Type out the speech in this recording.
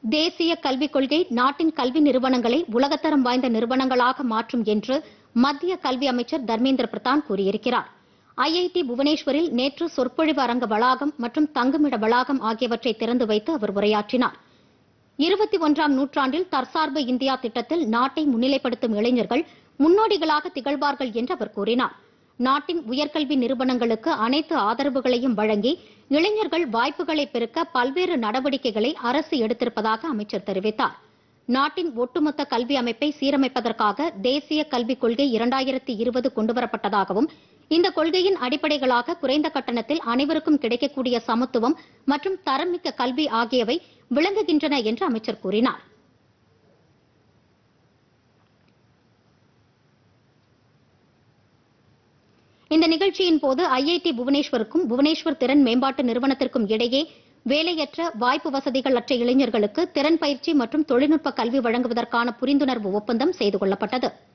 தேசிய கல்விக் கொள்கை நாட்டின் கல்வி நிறுவனங்களை உலகத்தரம் வாய்ந்த நிறுவனங்களாக மாற்றும் என்று மத்திய கல்வி அமைச்சர் தர்மேந்திர பிரதான் கூறியிருக்கிறார் ஐஐடி புவனேஸ்வரில் நேற்று சொற்பொழிவு அரங்க வளாகம் மற்றும் தங்குமிட வளாகம் ஆகியவற்றை திறந்து வைத்து அவர் உரையாற்றினார் இருபத்தி ஒன்றாம் நூற்றாண்டில் தற்சார்பு இந்தியா திட்டத்தில் நாட்டை முன்னிலைப்படுத்தும் இளைஞர்கள் முன்னோடிகளாக திகழ்வார்கள் என்று அவர் கூறினார் நாட்டின் உயர்கல்வி நிறுவனங்களுக்கு அனைத்து ஆதரவுகளையும் வழங்கி இளைஞர்கள் வாய்ப்புகளை பெருக்க பல்வேறு நடவடிக்கைகளை அரசு எடுத்திருப்பதாக அமைச்சர் தெரிவித்தார் நாட்டின் ஒட்டுமொத்த கல்வி அமைப்பை சீரமைப்பதற்காக தேசிய கல்விக் கொள்கை இரண்டாயிரத்தி இருபது கொண்டுவரப்பட்டதாகவும் இந்த கொள்கையின் அடிப்படைகளாக குறைந்த கட்டணத்தில் அனைவருக்கும் கிடைக்கக்கூடிய சமத்துவம் மற்றும் தரமிக்க கல்வி ஆகியவை விளங்குகின்றன என்று அமைச்சர் கூறினார் இந்த நிகழ்ச்சியின் போது ஐஐடி புவனேஸ்வருக்கும் புவனேஸ்வர் திறன் மேம்பாட்டு நிறுவனத்திற்கும் இடையே வேலையற்ற வாய்ப்பு வசதிகள் அற்ற இளைஞர்களுக்கு திறன் பயிற்சி மற்றும் தொழில்நுட்ப கல்வி வழங்குவதற்கான புரிந்துணர்வு ஒப்பந்தம் செய்து கொள்ளப்பட்டது